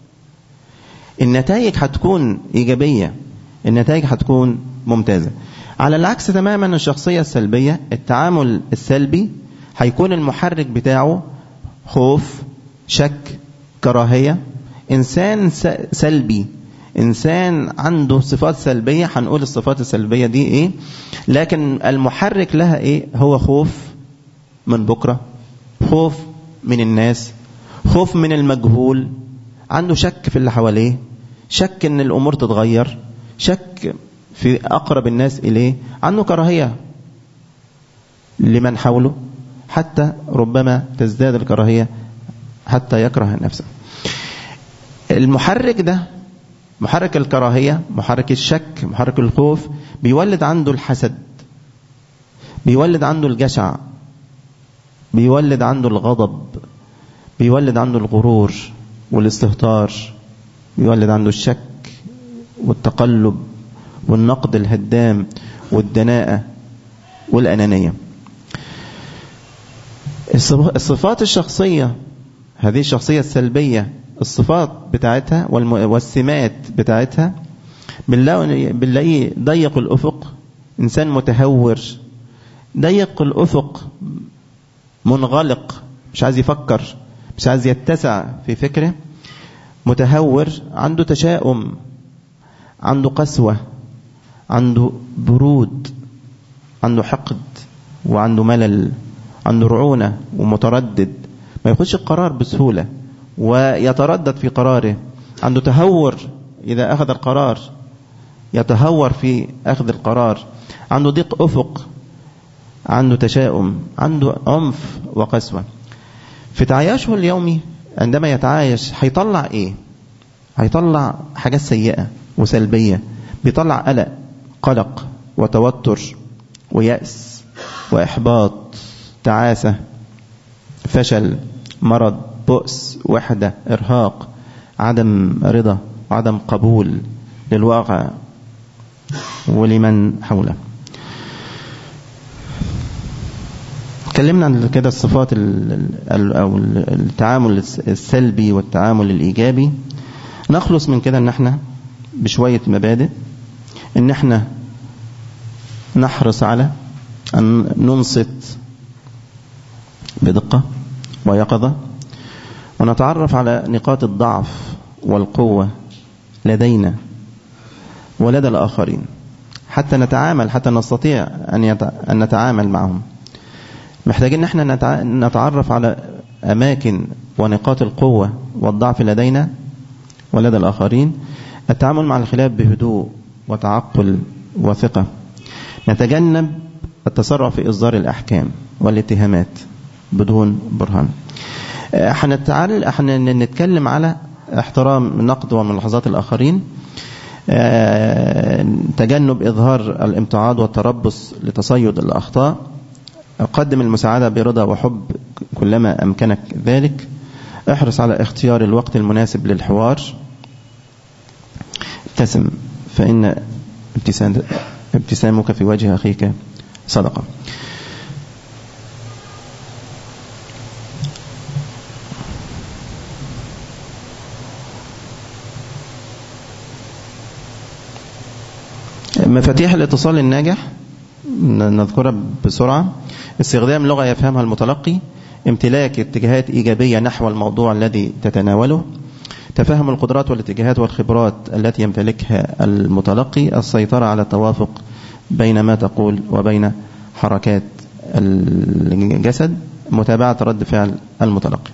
النتائج هتكون إيجابية النتائج هتكون ممتازة على العكس تماما الشخصية السلبية التعامل السلبي هيكون المحرك بتاعه خوف شك كراهية إنسان سلبي إنسان عنده صفات سلبية هنقول الصفات السلبية دي إيه لكن المحرك لها إيه هو خوف من بكرة خوف من الناس خوف من المجهول عنده شك في اللي حواليه شك ان الامور تتغير شك في أقرب الناس إليه عنه كراهية لمن حوله حتى ربما تزداد الكراهية حتى يكره نفسه المحرك ده محرك الكراهية محرك الشك محرك الخوف بيولد عنده الحسد بيولد عنده الجشع بيولد عنده الغضب بيولد عنده الغرور والاستهتار بيولد عنده الشك والتقلب والنقد الهدام والدناءة والأنانية الصفات الشخصية هذه الشخصية السلبية الصفات بتاعتها والسمات بتاعتها بنلاقيه ضيق الأفق إنسان متهور ضيق الأفق منغلق مش عايز يفكر مش عايز يتسع في فكره متهور عنده تشاؤم عنده قسوة عنده برود عنده حقد وعنده ملل عنده رعونة ومتردد ما ياخدش القرار بسهولة ويتردد في قراره عنده تهور إذا أخذ القرار يتهور في أخذ القرار عنده ضيق أفق عنده تشاؤم عنده عنف وقسوة في تعايشه اليومي عندما يتعايش هيطلع ايه هيطلع حاجات سيئة وسلبية بيطلع قلق قلق وتوتر ويأس وإحباط تعاسة فشل مرض بؤس وحدة إرهاق عدم رضا وعدم قبول للواقع ولمن حوله اتكلمنا عن كده الصفات او التعامل السلبي والتعامل الايجابي نخلص من كده ان احنا بشويه مبادئ ان احنا نحرص على ان ننصت بدقه ويقظه ونتعرف على نقاط الضعف والقوه لدينا ولدى الاخرين حتى نتعامل حتى نستطيع ان نتعامل معهم محتاجين ان احنا نتعرف على اماكن ونقاط القوه والضعف لدينا ولدى الاخرين التعامل مع الخلاف بهدوء وتعقل وثقه نتجنب التسرع في اصدار الاحكام والاتهامات بدون برهان هنتعال احنا نتكلم على احترام النقد وملاحظات الاخرين تجنب اظهار الامتعاض والتربص لتصيد الاخطاء قدم المساعدة برضا وحب كلما أمكنك ذلك احرص على اختيار الوقت المناسب للحوار ابتسم فإن ابتسامك في وجه أخيك صدقة مفاتيح الاتصال الناجح نذكرها بسرعة استخدام لغة يفهمها المتلقي امتلاك اتجاهات إيجابية نحو الموضوع الذي تتناوله تفهم القدرات والاتجاهات والخبرات التي يمتلكها المتلقي السيطرة على التوافق بين ما تقول وبين حركات الجسد متابعة رد فعل المتلقي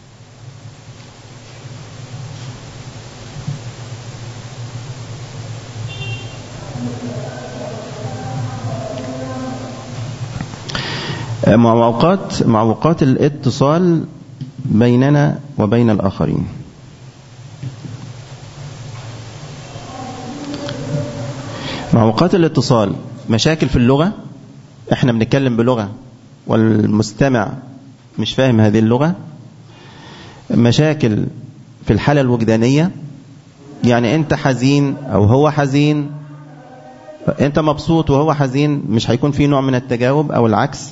معوقات معوقات الاتصال بيننا وبين الآخرين معوقات الاتصال مشاكل في اللغة احنا بنتكلم بلغة والمستمع مش فاهم هذه اللغة مشاكل في الحالة الوجدانية يعني انت حزين او هو حزين انت مبسوط وهو حزين مش هيكون في نوع من التجاوب او العكس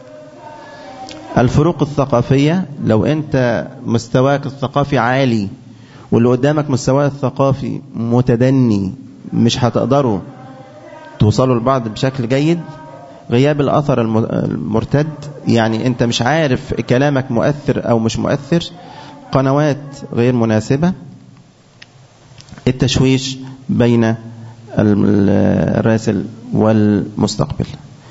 الفروق الثقافية لو أنت مستواك الثقافي عالي واللي قدامك مستواه الثقافي متدني مش هتقدروا توصلوا لبعض بشكل جيد غياب الأثر المرتد يعني أنت مش عارف كلامك مؤثر أو مش مؤثر قنوات غير مناسبة التشويش بين الراسل والمستقبل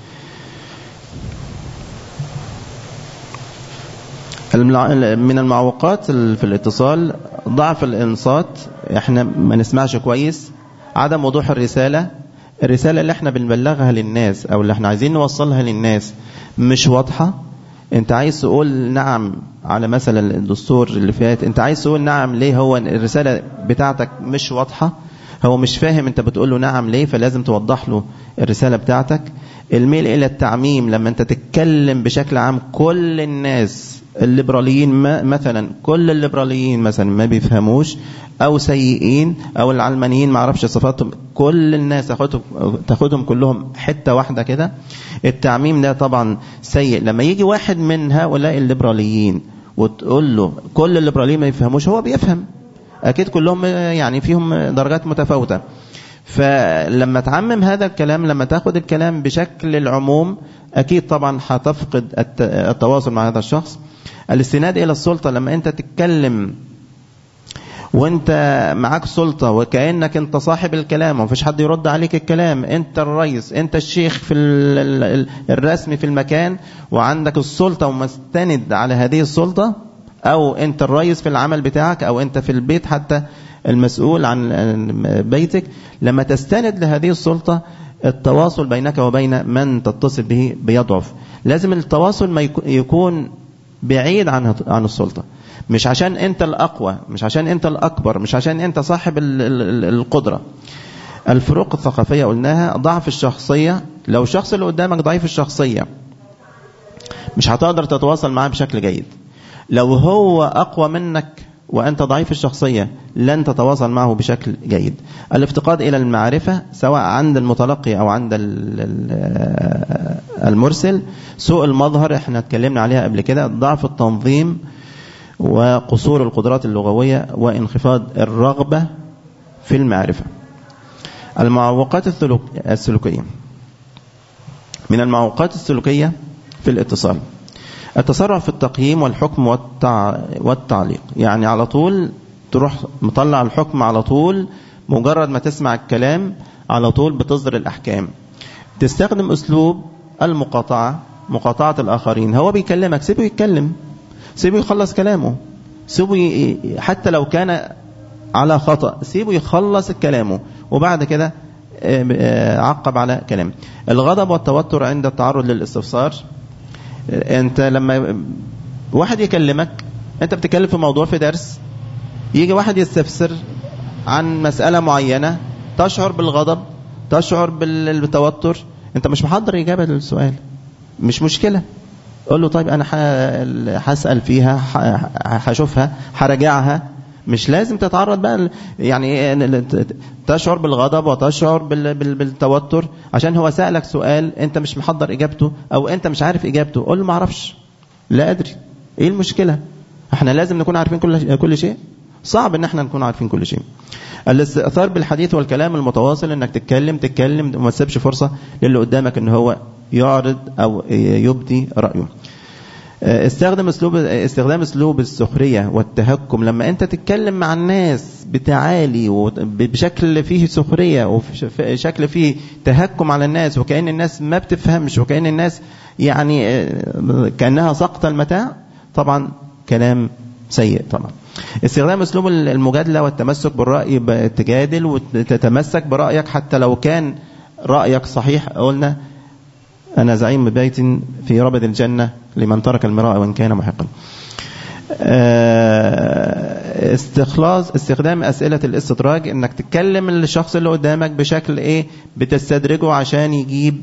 من المعوقات في الاتصال ضعف الانصات احنا ما نسمعش كويس عدم وضوح الرسالة الرسالة اللي احنا بنبلغها للناس او اللي احنا عايزين نوصلها للناس مش واضحة انت عايز تقول نعم على مثلا الدستور اللي فات انت عايز تقول نعم ليه هو الرسالة بتاعتك مش واضحة هو مش فاهم انت بتقول له نعم ليه فلازم توضح له الرسالة بتاعتك الميل الى التعميم لما انت تتكلم بشكل عام كل الناس الليبراليين ما مثلا كل الليبراليين مثلا ما بيفهموش او سيئين او العلمانيين ما اعرفش صفاتهم كل الناس تاخدهم تاخدهم كلهم حته واحده كده التعميم ده طبعا سيء لما يجي واحد من هؤلاء الليبراليين وتقول له كل الليبراليين ما يفهموش هو بيفهم اكيد كلهم يعني فيهم درجات متفاوته فلما تعمم هذا الكلام لما تاخد الكلام بشكل العموم أكيد طبعا هتفقد التواصل مع هذا الشخص الاستناد إلى السلطة لما أنت تتكلم وانت معاك سلطة وكأنك انت صاحب الكلام ومفيش حد يرد عليك الكلام انت الرئيس انت الشيخ في الرسمي في المكان وعندك السلطة ومستند على هذه السلطة او انت الرئيس في العمل بتاعك او انت في البيت حتى المسؤول عن بيتك لما تستند لهذه السلطة التواصل بينك وبين من تتصل به بيضعف لازم التواصل ما يكون بعيد عن عن السلطة مش عشان انت الاقوى مش عشان انت الاكبر مش عشان انت صاحب القدرة الفروق الثقافية قلناها ضعف الشخصية لو الشخص اللي قدامك ضعيف الشخصية مش هتقدر تتواصل معاه بشكل جيد لو هو أقوى منك وأنت ضعيف الشخصية لن تتواصل معه بشكل جيد الافتقاد إلى المعرفة سواء عند المتلقي أو عند المرسل سوء المظهر احنا اتكلمنا عليها قبل كده ضعف التنظيم وقصور القدرات اللغوية وانخفاض الرغبة في المعرفة المعوقات السلوكية من المعوقات السلوكية في الاتصال التسرع في التقييم والحكم والتع... والتعليق يعني على طول تروح مطلع الحكم على طول مجرد ما تسمع الكلام على طول بتصدر الأحكام تستخدم أسلوب المقاطعة مقاطعة الآخرين هو بيكلمك سيبه يتكلم سيبه يخلص كلامه سيبه ي... حتى لو كان على خطأ سيبه يخلص كلامه وبعد كده عقب على كلام الغضب والتوتر عند التعرض للاستفسار انت لما واحد يكلمك انت بتتكلم في موضوع في درس يجي واحد يستفسر عن مسألة معينة تشعر بالغضب تشعر بالتوتر انت مش محضر إجابة للسؤال مش مشكلة قول له طيب أنا هسأل فيها هشوفها هراجعها مش لازم تتعرض بقى يعني تشعر بالغضب وتشعر بالتوتر عشان هو سألك سؤال انت مش محضر اجابته او انت مش عارف اجابته قول له ما اعرفش لا ادري ايه المشكلة احنا لازم نكون عارفين كل كل شيء صعب ان احنا نكون عارفين كل شيء الاستئثار بالحديث والكلام المتواصل انك تتكلم تتكلم وما تسيبش فرصة للي قدامك ان هو يعرض او يبدي رأيه استخدم اسلوب استخدام اسلوب السخريه والتهكم لما انت تتكلم مع الناس بتعالي وبشكل فيه سخريه وشكل فيه تهكم على الناس وكأن الناس ما بتفهمش وكأن الناس يعني كأنها سقط المتاع طبعا كلام سيء طبعا استخدام اسلوب المجادله والتمسك بالراي تجادل وتتمسك برايك حتى لو كان رايك صحيح قلنا أنا زعيم ببيت في ربد الجنة لمن ترك المراء وإن كان محقا استخلاص استخدام أسئلة الاستدراج انك تتكلم الشخص اللي قدامك بشكل ايه بتستدرجه عشان يجيب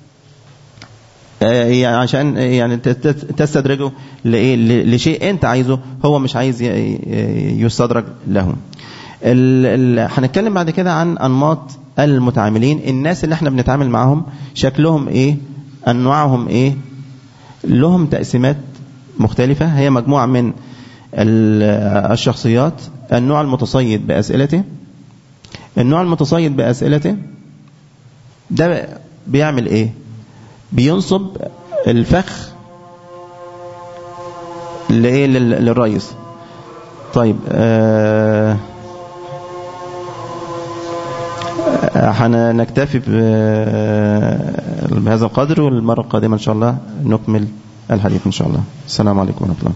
يعني عشان يعني تستدرجه لايه لشيء انت عايزه هو مش عايز يستدرج له هنتكلم بعد كده عن انماط المتعاملين الناس اللي احنا بنتعامل معاهم شكلهم ايه انواعهم ايه لهم تقسيمات مختلفة هي مجموعة من الشخصيات النوع المتصيد بأسئلته النوع المتصيد بأسئلته ده بيعمل ايه بينصب الفخ لايه للرئيس طيب آه هنكتفي بهذا القدر والمرة القادمة إن شاء الله نكمل الحديث إن شاء الله السلام عليكم ورحمة الله